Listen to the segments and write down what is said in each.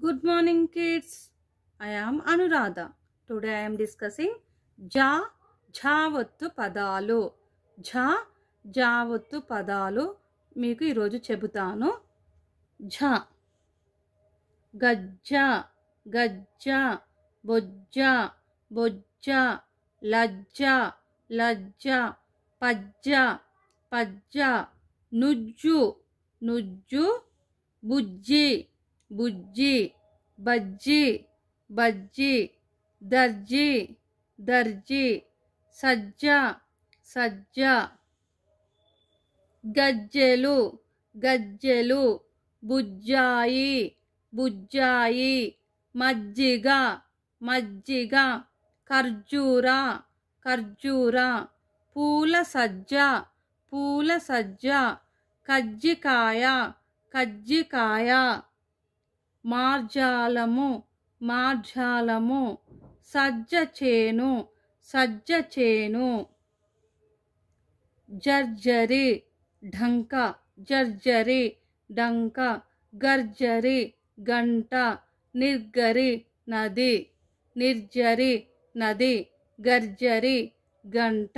Good morning, kids. I am Anuradha. Today I am discussing జా ఝావత్తు పదాలు ఝా జావత్తు పదాలు మీకు ఈరోజు చెబుతాను ఝ గజ్జ గజ్జ బొజ్జ బొజ్జ లజ్జ లజ్జ పజ్జ పజ్జ నుజ్జు నుజ్జు బుజ్జి బుజ్జి బజ్జి బజ్జి దర్జీ దర్జీ సజ్జ సజ్జ గజ్జెలు గజ్జెలు బుజ్జాయి బుజ్జాయి మజ్జిగ మజ్జిగ ఖర్జూర ఖర్జూర పూల సజ్జ పూల సజ్జ కజ్జికాయ కజ్జికాయ మార్జాలము మార్జాలము సజ్జ చేను సజ్జ చేను జర్జరి ఢంక జర్జరి డంక గర్జరి గంట నిర్గరి నది నిర్జరి నది గర్జరి గంట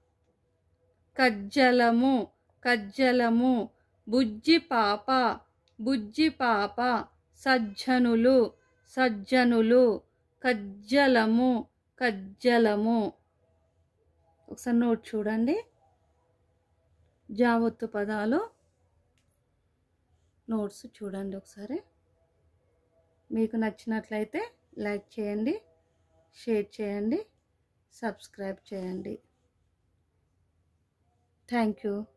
కజ్జలము కజ్జలము బుజ్జి పాప బుజ్జి పాప సజ్జనులు సజ్జనులు కజ్జలము కజ్జలము ఒకసారి నోట్ చూడండి జావత్తు పదాలు నోట్స్ చూడండి ఒకసారి మీకు నచ్చినట్లయితే లైక్ చేయండి షేర్ చేయండి సబ్స్క్రైబ్ చేయండి థ్యాంక్ యూ